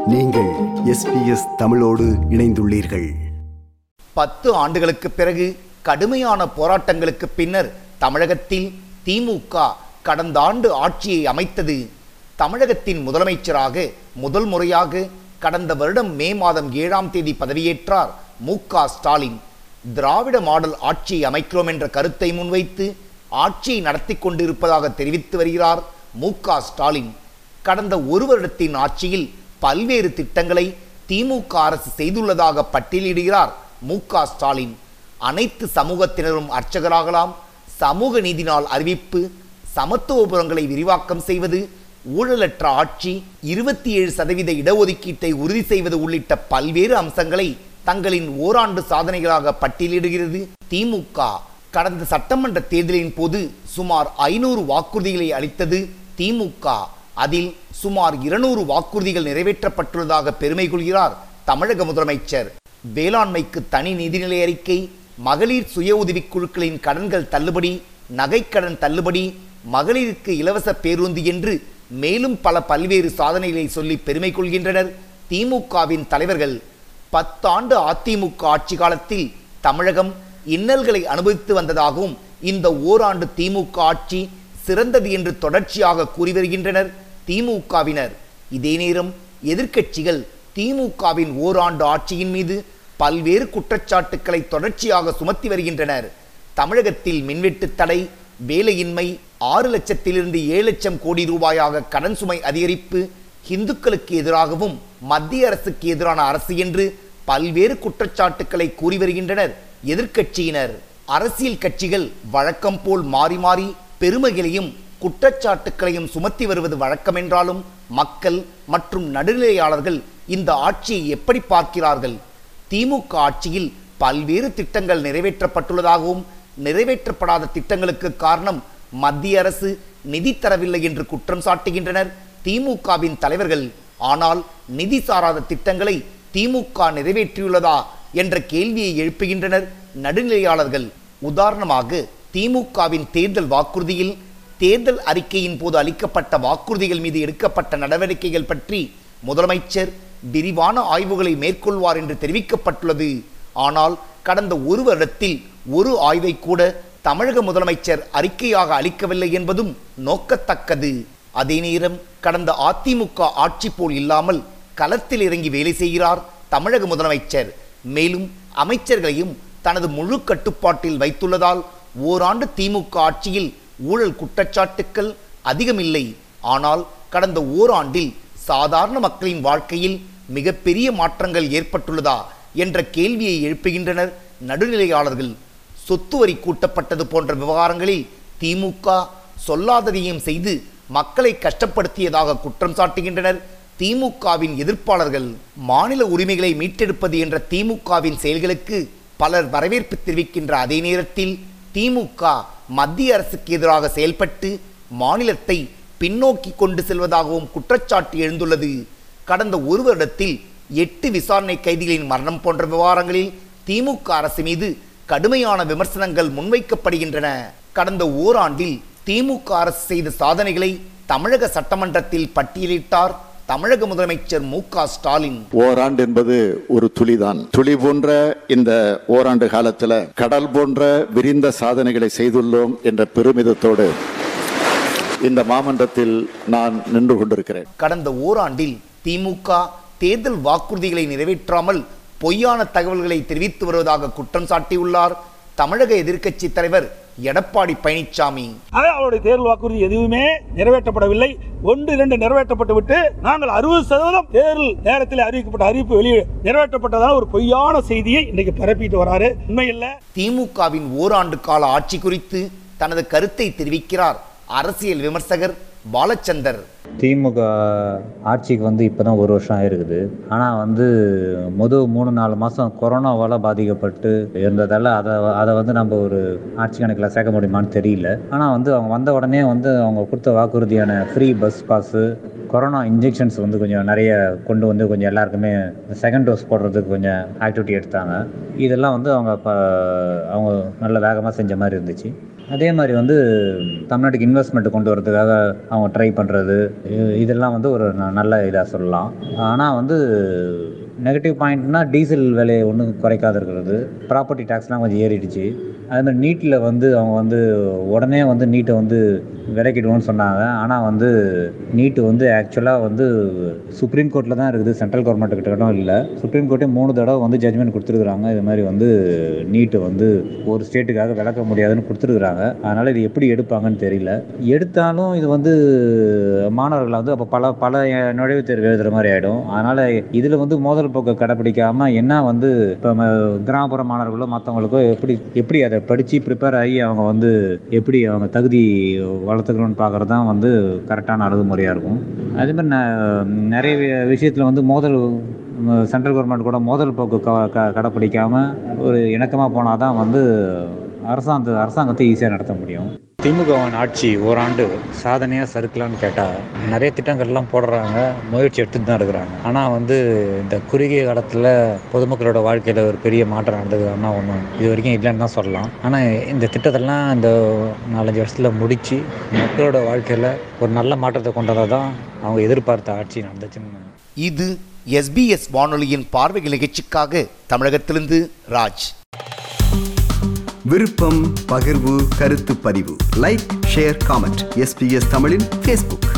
நீங்கள் எஸ்பிஎஸ் தமிழோடு இணைந்துள்ளீர்கள் பத்து ஆண்டுகளுக்கு பிறகு கடுமையான போராட்டங்களுக்கு பின்னர் தமிழகத்தில் திமுக கடந்த ஆண்டு ஆட்சியை அமைத்தது தமிழகத்தின் முதலமைச்சராக முதல் முறையாக கடந்த வருடம் மே மாதம் ஏழாம் தேதி பதவியேற்றார் மு க ஸ்டாலின் திராவிட மாடல் ஆட்சியை அமைக்கிறோம் என்ற கருத்தை முன்வைத்து ஆட்சியை நடத்தி கொண்டிருப்பதாக தெரிவித்து வருகிறார் மு க ஸ்டாலின் கடந்த ஒரு வருடத்தின் ஆட்சியில் பல்வேறு திட்டங்களை திமுக அரசு செய்துள்ளதாக பட்டியலிடுகிறார் மு க ஸ்டாலின் அனைத்து சமூகத்தினரும் அர்ச்சகராகலாம் சமூக நீதி நாள் அறிவிப்பு சமத்துவபுரங்களை விரிவாக்கம் செய்வது ஊழலற்ற ஆட்சி இருபத்தி ஏழு சதவீத இடஒதுக்கீட்டை உறுதி செய்வது உள்ளிட்ட பல்வேறு அம்சங்களை தங்களின் ஓராண்டு சாதனைகளாக பட்டியலிடுகிறது திமுக கடந்த சட்டமன்ற தேர்தலின் போது சுமார் ஐநூறு வாக்குறுதிகளை அளித்தது திமுக அதில் சுமார் இருநூறு வாக்குறுதிகள் நிறைவேற்றப்பட்டுள்ளதாக பெருமை கொள்கிறார் தமிழக முதலமைச்சர் வேளாண்மைக்கு தனி நிதிநிலை அறிக்கை மகளிர் சுய உதவிக் குழுக்களின் கடன்கள் தள்ளுபடி நகைக்கடன் தள்ளுபடி மகளிருக்கு இலவச பேருந்து என்று மேலும் பல பல்வேறு சாதனைகளை சொல்லி பெருமை கொள்கின்றனர் திமுகவின் தலைவர்கள் பத்தாண்டு அதிமுக ஆட்சி காலத்தில் தமிழகம் இன்னல்களை அனுபவித்து வந்ததாகவும் இந்த ஓராண்டு திமுக ஆட்சி சிறந்தது என்று தொடர்ச்சியாக கூறி வருகின்றனர் திமுகவினர் இதே நேரம் எதிர்க்கட்சிகள் திமுகவின் ஓராண்டு ஆட்சியின் மீது பல்வேறு குற்றச்சாட்டுக்களை தொடர்ச்சியாக சுமத்தி வருகின்றனர் தமிழகத்தில் மின்வெட்டு தடை வேலையின்மை ஆறு லட்சத்திலிருந்து ஏழு லட்சம் கோடி ரூபாயாக கடன் சுமை அதிகரிப்பு இந்துக்களுக்கு எதிராகவும் மத்திய அரசுக்கு எதிரான அரசு என்று பல்வேறு குற்றச்சாட்டுக்களை கூறி வருகின்றனர் எதிர்க்கட்சியினர் அரசியல் கட்சிகள் வழக்கம் போல் மாறி மாறி பெருமைகளையும் குற்றச்சாட்டுக்களையும் சுமத்தி வருவது வழக்கமென்றாலும் மக்கள் மற்றும் நடுநிலையாளர்கள் இந்த ஆட்சியை எப்படி பார்க்கிறார்கள் திமுக ஆட்சியில் பல்வேறு திட்டங்கள் நிறைவேற்றப்பட்டுள்ளதாகவும் நிறைவேற்றப்படாத திட்டங்களுக்கு காரணம் மத்திய அரசு நிதி தரவில்லை என்று குற்றம் சாட்டுகின்றனர் திமுகவின் தலைவர்கள் ஆனால் நிதி சாராத திட்டங்களை திமுக நிறைவேற்றியுள்ளதா என்ற கேள்வியை எழுப்புகின்றனர் நடுநிலையாளர்கள் உதாரணமாக திமுகவின் தேர்தல் வாக்குறுதியில் தேர்தல் அறிக்கையின் போது அளிக்கப்பட்ட வாக்குறுதிகள் மீது எடுக்கப்பட்ட நடவடிக்கைகள் பற்றி முதலமைச்சர் விரிவான ஆய்வுகளை மேற்கொள்வார் என்று தெரிவிக்கப்பட்டுள்ளது ஆனால் கடந்த ஒரு வருடத்தில் ஒரு ஆய்வை கூட தமிழக முதலமைச்சர் அறிக்கையாக அளிக்கவில்லை என்பதும் நோக்கத்தக்கது அதே நேரம் கடந்த அதிமுக ஆட்சி போல் இல்லாமல் களத்தில் இறங்கி வேலை செய்கிறார் தமிழக முதலமைச்சர் மேலும் அமைச்சர்களையும் தனது முழு கட்டுப்பாட்டில் வைத்துள்ளதால் ஓராண்டு திமுக ஆட்சியில் ஊழல் குற்றச்சாட்டுக்கள் அதிகமில்லை ஆனால் கடந்த ஓராண்டில் சாதாரண மக்களின் வாழ்க்கையில் மிகப்பெரிய மாற்றங்கள் ஏற்பட்டுள்ளதா என்ற கேள்வியை எழுப்புகின்றனர் நடுநிலையாளர்கள் சொத்து வரி கூட்டப்பட்டது போன்ற விவகாரங்களில் திமுக சொல்லாததையும் செய்து மக்களை கஷ்டப்படுத்தியதாக குற்றம் சாட்டுகின்றனர் திமுகவின் எதிர்ப்பாளர்கள் மாநில உரிமைகளை மீட்டெடுப்பது என்ற திமுகவின் செயல்களுக்கு பலர் வரவேற்பு தெரிவிக்கின்ற அதே நேரத்தில் திமுக மத்திய அரசுக்கு எதிராக செயல்பட்டு மாநிலத்தை பின்னோக்கி கொண்டு செல்வதாகவும் குற்றச்சாட்டு எழுந்துள்ளது கடந்த ஒரு வருடத்தில் எட்டு விசாரணை கைதிகளின் மரணம் போன்ற விவகாரங்களில் திமுக அரசு மீது கடுமையான விமர்சனங்கள் முன்வைக்கப்படுகின்றன கடந்த ஓராண்டில் திமுக அரசு செய்த சாதனைகளை தமிழக சட்டமன்றத்தில் பட்டியலிட்டார் தமிழக முதலமைச்சர் மு க ஸ்டாலின் ஓராண்டு என்பது ஒரு துளிதான் துளி போன்ற இந்த ஓராண்டு காலத்துல கடல் போன்ற விரிந்த சாதனைகளை செய்துள்ளோம் என்ற பெருமிதத்தோடு இந்த மாமன்றத்தில் நான் நின்று கொண்டிருக்கிறேன் கடந்த ஓராண்டில் திமுக தேர்தல் வாக்குறுதிகளை நிறைவேற்றாமல் பொய்யான தகவல்களை தெரிவித்து வருவதாக குற்றம் சாட்டியுள்ளார் தமிழக எதிர்க்கட்சி தலைவர் எடப்பாடி பழனிசாமி ஆக அவருடைய தேர்தல் வாக்குறுதி எதுவுமே நிறைவேற்றப்படவில்லை ஒன்று இரண்டு நிறைவேற்றப்பட்டு விட்டு நாங்கள் அறுபது சதவீதம் தேர்தல் நேரத்தில் அறிவிக்கப்பட்ட அறிவிப்பு வெளியே நிறைவேற்றப்பட்டதான ஒரு பொய்யான செய்தியை இன்னைக்கு பரப்பிட்டு வராரு உண்மையில்லை திமுகவின் ஓராண்டு கால ஆட்சி குறித்து தனது கருத்தை தெரிவிக்கிறார் அரசியல் விமர்சகர் பாலச்சந்தர் திமுக ஆட்சிக்கு வந்து இப்போ தான் ஒரு வருஷம் ஆயிருக்குது ஆனால் வந்து முதல் மூணு நாலு மாதம் கொரோனாவால் பாதிக்கப்பட்டு இருந்ததால் அதை அதை வந்து நம்ம ஒரு ஆட்சி கணக்கில் சேர்க்க முடியுமான்னு தெரியல ஆனால் வந்து அவங்க வந்த உடனே வந்து அவங்க கொடுத்த வாக்குறுதியான free bus pass corona injections வந்து கொஞ்சம் நிறைய கொண்டு வந்து கொஞ்சம் எல்லாருக்குமே செகண்ட் டோஸ் போடுறதுக்கு கொஞ்சம் ஆக்டிவிட்டி எடுத்தாங்க இதெல்லாம் வந்து அவங்க இப்போ அவங்க நல்ல வேகமாக செஞ்ச மாதிரி இருந்துச்சு அதே மாதிரி வந்து தமிழ்நாட்டுக்கு இன்வெஸ்ட்மெண்ட் கொண்டு வரதுக்காக அவங்க ட்ரை பண்ணுறது இதெல்லாம் வந்து ஒரு ந- நல்ல இதாக சொல்லலாம் ஆனால் வந்து நெகட்டிவ் பாயிண்ட்னா டீசல் விலையை ஒன்றும் குறைக்காத இருக்கிறது ப்ராப்பர்ட்டி டேக்ஸ்லாம் கொஞ்சம் ஏறிடுச்சு அதே மாதிரி நீட்டில் வந்து அவங்க வந்து உடனே வந்து நீட்டை வந்து விலக்கிடுவோம்னு சொன்னாங்க ஆனால் வந்து நீட்டு வந்து ஆக்சுவலாக வந்து சுப்ரீம் கோர்ட்டில் தான் இருக்குது சென்ட்ரல் கவர்மெண்ட் கிட்ட இடம் இல்லை சுப்ரீம் கோர்ட்டே மூணு தடவை வந்து ஜட்மெண்ட் கொடுத்துருக்குறாங்க இது மாதிரி வந்து நீட்டு வந்து ஒரு ஸ்டேட்டுக்காக விளக்க முடியாதுன்னு கொடுத்துருக்குறாங்க அதனால் இது எப்படி எடுப்பாங்கன்னு தெரியல எடுத்தாலும் இது வந்து மாணவர்களை வந்து அப்போ பல பல நுழைவுத் தேர்வு எழுதுகிற மாதிரி ஆகிடும் அதனால் இதில் வந்து மோதல் போக்கை கடைப்பிடிக்காமல் என்ன வந்து இப்போ கிராமப்புற மாணவர்களோ மற்றவங்களுக்கோ எப்படி எப்படி அதை படித்து ப்ரிப்பேர் ஆகி அவங்க வந்து எப்படி அவங்க தகுதி வளர்த்துக்கணும்னு பார்க்குறது தான் வந்து கரெக்டான அணுகுமுறையாக இருக்கும் அதே மாதிரி ந- நிறைய விஷயத்தில் வந்து மோதல் சென்ட்ரல் கவர்மெண்ட் கூட மோதல் போக்கு க க கடைப்பிடிக்காமல் ஒரு இணக்கமாக போனால் தான் வந்து அரசாங்க அரசாங்கத்தை ஈஸியாக நடத்த முடியும் திமுகவின் ஆட்சி ஓராண்டு சாதனையாக சறுக்கலான்னு கேட்டால் நிறைய திட்டங்கள்லாம் போடுறாங்க முயற்சி எடுத்துட்டு தான் இருக்கிறாங்க ஆனால் வந்து இந்த குறுகிய காலத்தில் பொதுமக்களோட வாழ்க்கையில் ஒரு பெரிய மாற்றம் நடந்தது ஆனால் ஒன்றும் இது வரைக்கும் இல்லைன்னு தான் சொல்லலாம் ஆனால் இந்த திட்டத்தெல்லாம் இந்த நாலஞ்சு வருஷத்தில் முடித்து மக்களோட வாழ்க்கையில் ஒரு நல்ல மாற்றத்தை கொண்டதாக தான் அவங்க எதிர்பார்த்த ஆட்சி நடந்துச்சுன்னு இது எஸ்பிஎஸ் வானொலியின் பார்வை நிகழ்ச்சிக்காக தமிழகத்திலிருந்து ராஜ் விருப்பம் பகிர்வு கருத்து பதிவு லைக் ஷேர் காமெண்ட் எஸ்பிஎஸ் தமிழின் ஃபேஸ்புக்